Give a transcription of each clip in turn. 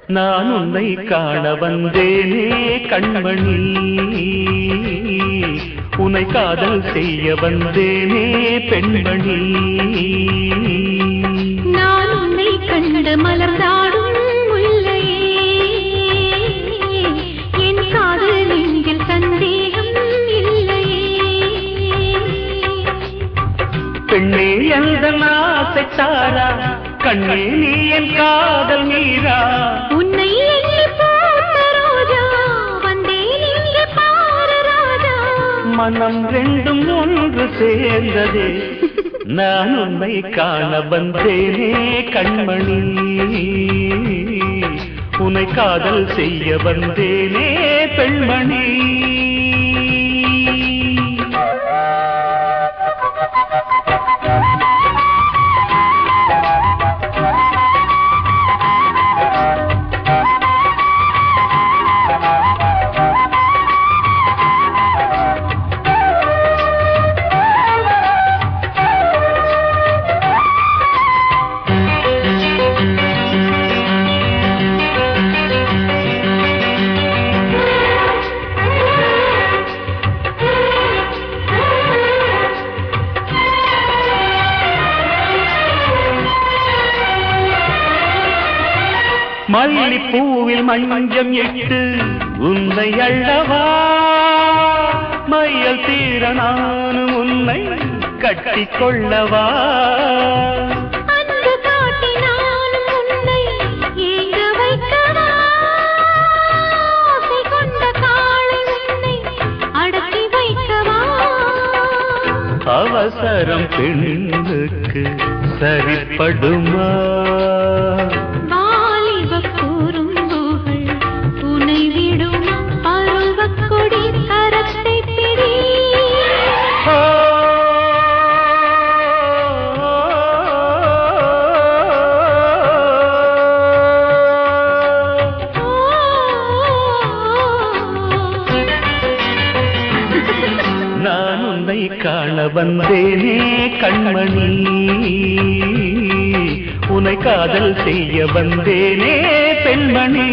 நான் உன்னை காண வந்தேனே கண்மணி உன்னை காதல் செய்ய வந்தேனே பெண்மணி நான் உன்னை கண்ட மலர்ந்தாடும் முல்லையே என் காதல் நெஞ்சில் சந்தேகம் இல்லையே பெண்ணே எந்த ஆசைத்தாரா கண்ணே நீ என் காதல் மீரா உன்னை எண்ணி பார்த்த ரோஜா வந்தேன் இங்கே பாரு ராஜா மனம் ரெண்டும் ஒன்று சேர்ந்ததே நான் உன்னை காண வந்தேனே கண்மணி உன்னை காதல் செய்ய வந்தேனே பெண்மணி மல்லிப்பூவில் மஞ்சம் இட்டு உன்னை அள்ளவா மையல் தீர நானும் உன்னை கட்டிக் கொள்ளவா அன்பு காட்டி நானும் உன்னை ஏங்க வைக்கவா ஆசை கொண்ட காளை உன்னை அடக்கி வைக்கவா அவசரம் பெண்ணுக்கு சரிப்படுமா வாலிபக் குறும்புகள் உன்னை விடும் பருவக் கொடி கரத்தைப் பிடி. ஓ, நான் உன்னை காண வந்தேனே கண்மணி உன்னை காதல் செய்ய வந்தேனே பெண்மணி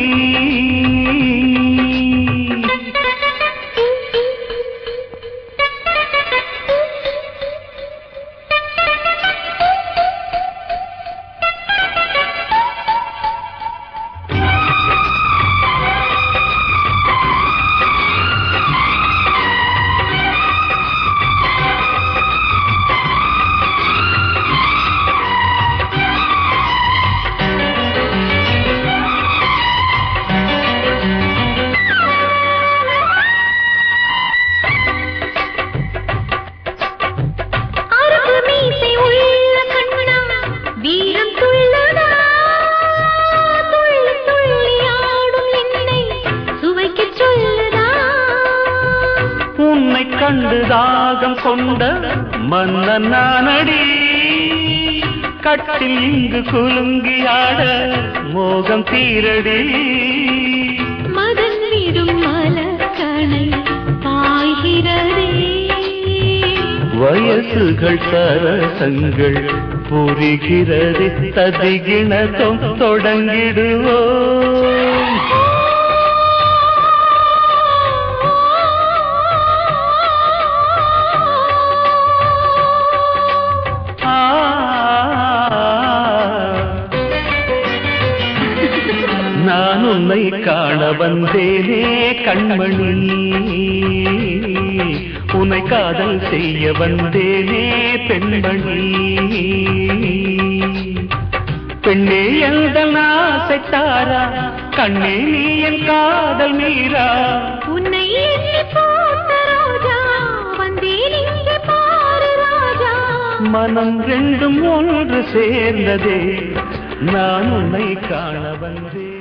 அருகு மீசை உள்ள கண்ணா, வீரம் துள்ளதா? துள்ளி துள்ளி ஆடும் என்னை சுவைக்கச் சொல்லுதா? உன்னை கண்டு தாகம் கொண்ட மன்னன் நானடி கட்டில் இங்கு குலுங்கியாட மோகம் தீரடி மதன் விடும் மலர்கணை பாய்கிறதே. வயசுகள் சரசங்கள் புரிகிறது ததிகிணத்தம் தொடங்கிடுவோம் ஆ. நான் உன்னை காண வந்தேனே கண்மணி உன்னை காதல் செய்ய வந்தேனே பெண்மணி பெண்ணே எந்த ஆசைத்தாரா கண்ணே நீ என் காதல் மீரா உன்னை எண்ணி பார்த்த ரோஜா, வந்தேன் இங்கே பாரு ராஜா. மனம் ரெண்டும் ஒன்று சேர்ந்ததே நான் உன்னை காண வந்தேன்